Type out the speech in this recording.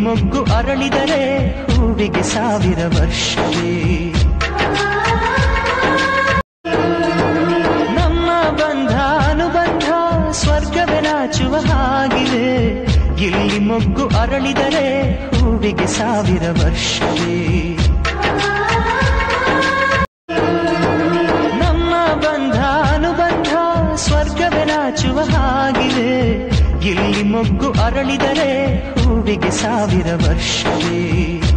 ಮೊಗ್ಗು ಅರಳಿದರೆ ಹೂವಿಗೆ ಸಾವಿರ ವರ್ಷವೇ ನಮ್ಮ ಬಂಧ ಅನುಬಂಧ ಸ್ವರ್ಗವೇ ನಾಚುವ ಹಾಗಿದೆ ಇಲ್ಲಿ ಮೊಗ್ಗು ಅರಳಿದರೆ ಹೂವಿಗೆ ಸಾವಿರ ವರ್ಷವೇ ನಮ್ಮ ಬಂಧ ಅನುಬಂಧ ಸ್ವರ್ಗವೇ ನಾಚುವ ಹಾಗಿದೆ ಇಲ್ಲಿ ಮೊಗ್ಗು ಅರಳಿದರೆ ಹೂವಿಗೆ ಸಾವಿರ ವರ್ಷವೇ